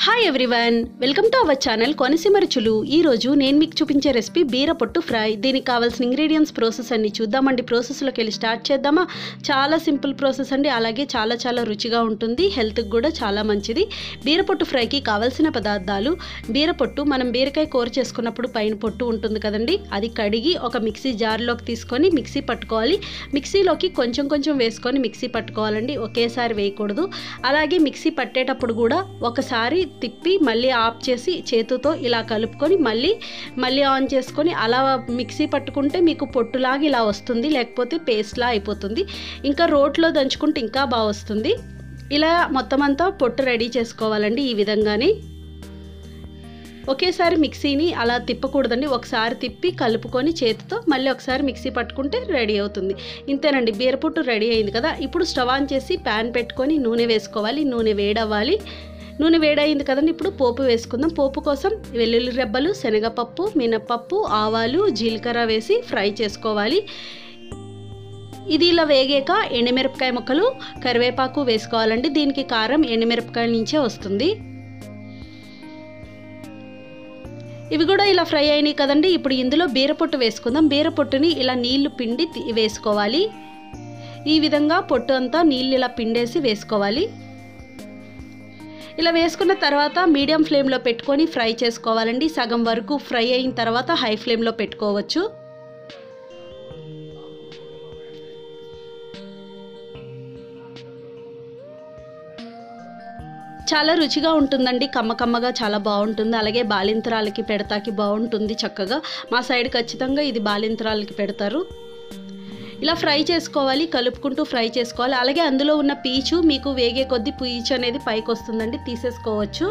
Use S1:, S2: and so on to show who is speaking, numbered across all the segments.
S1: hi everyone welcome to our channel Konaseema రుచులు ఈరోజు నేను మీకు చూపించే రెసిపీ బీర పొట్టు ఫ్రై దీనికి కావాల్సిన ఇంగ్రీడియంట్స్ ప్రాసెస్ అన్ని చూద్దామండి ప్రాసెస్లోకి వెళ్ళి స్టార్ట్ చేద్దామా చాలా సింపుల్ ప్రాసెస్ అండి అలాగే చాలా చాలా రుచిగా ఉంటుంది హెల్త్కి కూడా చాలా మంచిది బీర పొట్టు ఫ్రైకి కావాల్సిన పదార్థాలు బీర పొట్టు మనం బీరకాయ కూర చేసుకున్నప్పుడు పైన పొట్టు ఉంటుంది కదండి అది కడిగి ఒక మిక్సీ జార్లోకి తీసుకొని మిక్సీ పట్టుకోవాలి మిక్సీలోకి కొంచెం కొంచెం వేసుకొని మిక్సీ పట్టుకోవాలండి ఒకేసారి వేయకూడదు అలాగే మిక్సీ పట్టేటప్పుడు కూడా ఒకసారి తిప్పి మళ్ళీ ఆఫ్ చేసి చేతితో ఇలా కలుపుకొని మళ్ళీ మళ్ళీ ఆన్ చేసుకొని అలా మిక్సీ పట్టుకుంటే మీకు పొట్టులాగా ఇలా వస్తుంది లేకపోతే పేస్ట్లా అయిపోతుంది ఇంకా రోట్లో దంచుకుంటే ఇంకా బాగా వస్తుంది ఇలా మొత్తం అంతా పొట్టు రెడీ చేసుకోవాలండి ఈ విధంగానే ఒకేసారి మిక్సీని అలా తిప్పకూడదండి ఒకసారి తిప్పి కలుపుకొని చేతితో మళ్ళీ ఒకసారి మిక్సీ పట్టుకుంటే రెడీ అవుతుంది ఇంతేనండి బీరపుట్టు రెడీ అయింది కదా ఇప్పుడు స్టవ్ ఆన్ చేసి ప్యాన్ పెట్టుకొని నూనె వేసుకోవాలి నూనె వేడవ్వాలి నూనె వేడయింది కదండి ఇప్పుడు పోపు వేసుకుందాం పోపు కోసం వెల్లుల్లి రెబ్బలు శనగపప్పు మినపప్పు ఆవాలు జీలకర్ర వేసి ఫ్రై చేసుకోవాలి ఇది ఇలా వేగాక ఎండుమిరపకాయ ముక్కలు కరివేపాకు వేసుకోవాలండి దీనికి కారం ఎండుమిరపకాయల నుంచే వస్తుంది ఇవి కూడా ఇలా ఫ్రై అయినాయి కదండి ఇప్పుడు ఇందులో బీరపొట్టు వేసుకుందాం బీరపొట్టుని ఇలా నీళ్లు పిండి తి- వేసుకోవాలి ఈ విధంగా పొట్టు అంతా నీళ్ళు ఇలా పిండేసి వేసుకోవాలి ఇలా వేసుకున్న తర్వాత మీడియం ఫ్లేమ్లో పెట్టుకొని ఫ్రై చేసుకోవాలండి సగం వరకు ఫ్రై అయిన తర్వాత హై ఫ్లేమ్లో పెట్టుకోవచ్చు చాలా రుచిగా ఉంటుందండి కమ్మ కమ్మగా చాలా బాగుంటుంది అలాగే బాలింతరాలకి పెడతాకి బాగుంటుంది చక్కగా మా సైడ్ ఖచ్చితంగా ఇది బాలింతరాలకి పెడతారు ఇలా ఫ్రై చేసుకోవాలి కలుపుకుంటూ ఫ్రై చేసుకోవాలి అలాగే అందులో ఉన్న పీచు మీకు వేగే కొద్దీ పీచు అనేది పైకి వస్తుందండి తీసేసుకోవచ్చు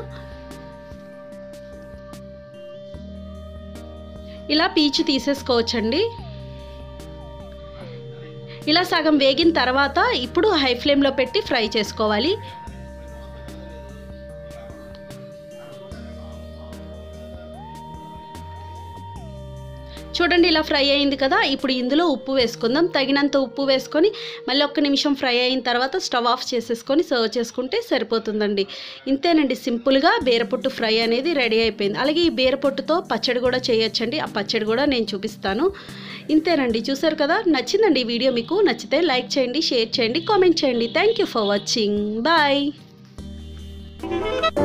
S1: ఇలా పీచు తీసేసుకోవచ్చండి ఇలా సగం వేగిన తర్వాత ఇప్పుడు హై ఫ్లేమ్లో పెట్టి ఫ్రై చేసుకోవాలి చూడండి ఇలా ఫ్రై అయింది కదా ఇప్పుడు ఇందులో ఉప్పు వేసుకుందాం తగినంత ఉప్పు వేసుకొని మళ్ళీ ఒక్క నిమిషం ఫ్రై అయిన తర్వాత స్టవ్ ఆఫ్ చేసేసుకొని సర్వ్ చేసుకుంటే సరిపోతుందండి ఇంతేనండి సింపుల్గా బీరపొట్టు ఫ్రై అనేది రెడీ అయిపోయింది అలాగే ఈ బీరపొట్టుతో పచ్చడి కూడా చేయొచ్చండి ఆ పచ్చడి కూడా నేను చూపిస్తాను ఇంతేనండి చూసారు కదా నచ్చిందండి ఈ వీడియో మీకు నచ్చితే లైక్ చేయండి షేర్ చేయండి కామెంట్ చేయండి thank you for watching bye